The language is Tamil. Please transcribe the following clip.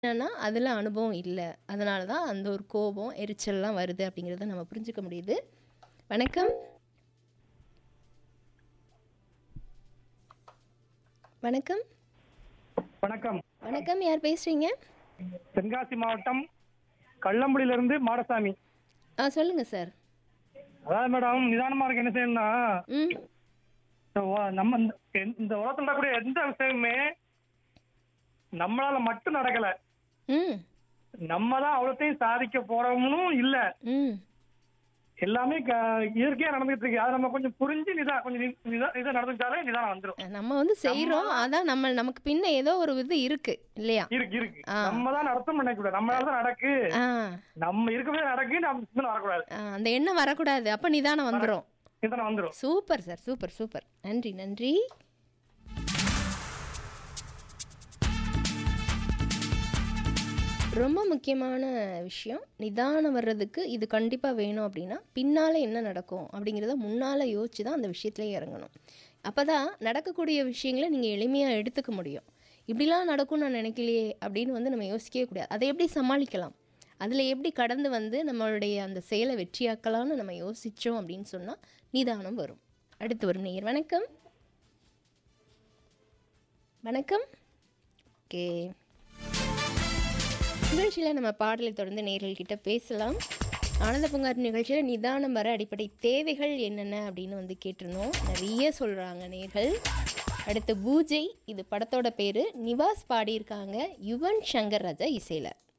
என்னன்னா, அதில அனுபவம் இல்ல. அதனால தான் அந்த ஒரு கோபம், எரிச்சல்லாம் வருது அப்படிங்கிறத நம்ம புரிஞ்சுக்க முடியுது. வணக்கம். வணக்கம். வணக்கம். வணக்கம். யார் பேசுறீங்க? தென்காசி மாவட்டம் கள்ளம்புடியிலிருந்து மாடசாமி. ஆ சொல்லுங்க சார். அதாவது மேடம் நிதானமா இருக்க என்ன செய்யணும்னா, ம். இந்த ஒ- நம்ம இந்த எந்த- இந்த உலகத்துல நடக்கக்கூடிய எந்த விஷயமுமே நம்மளால மட்டும் நடக்கல. ம். நம்ம தான் அவ்வளோத்தையும் சாதிக்க போறோம்னும் இல்ல. ம். எல்லாமே க- இயற்கையா நடந்துகிட்டு இருக்கு. அதை நம்ம கொஞ்சம் புரிஞ்சு நிதா கொஞ்சம் நி- நிதா- இதை நடந்துட்டாலே நிதானம் வந்துரும். நம்ம வந்து செய்றோம். அதான் நம்ம நமக்கு பின்ன ஏதோ ஒரு இது இருக்கு. இல்லையா? இருக்கு இருக்கு. ஆ. நம்ம தான் நடத்தும் நினைக்கூடாது. நம்மளால தான் நடக்கு. ஆ. நம்ம இருக்கவே நடக்கு. நம்ம சிந்தனை வரக்கூடாது. ஆ, அந்த எண்ணம் வரக்கூடாது. அப்ப நிதானம் வந்துரும். நிதானம் வந்துரும். Super sir. Super super. நன்றி நன்றி. ரொம்ப முக்கியமான விஷயம். நிதானம் வர்றதுக்கு இது கண்டிப்பா வேணும் அப்படின்னா, பின்னால என்ன நடக்கும் அப்படிங்கிறத முன்னால யோசிச்சு தான் அந்த விஷயத்திலேயே இறங்கணும். அப்பதான் நடக்கக்கூடிய விஷயங்கள நீங்க எளிமையா எடுத்துக்க முடியும். இப்படிலாம் நடக்கும்னு நான் நினைக்கலையே அப்படின்னு வந்து நம்ம யோசிக்கவே கூடாது. அதை எப்படி சமாளிக்கலாம்? அதில் எப்படி கடந்து வந்து நம்மளுடைய அந்த செயலை வெற்றியாக்கலாம்னு நம்ம யோசிச்சோம் அப்படின்னு சொன்னா நிதானம் வரும். அடுத்து வரும் நேயர் வணக்கம். வணக்கம். ஓகே. நிகழ்ச்சியில் நம்ம பாடலை தொடர்ந்து நேயர்கள் கிட்ட பேசலாம். ஆனந்த பூங்காற்று நிகழ்ச்சியில் நிதானம் வர அடிப்படை தேவைகள் என்னென்ன அப்படின்னு வந்து கேட்டிருந்தோம். நிறைய சொல்கிறாங்க நேயர்கள். அடுத்து பூஜை இது படத்தோட பேரு. நிவாஸ் பாடியிருக்காங்க யுவன் சங்கர் ராஜா இசையில்.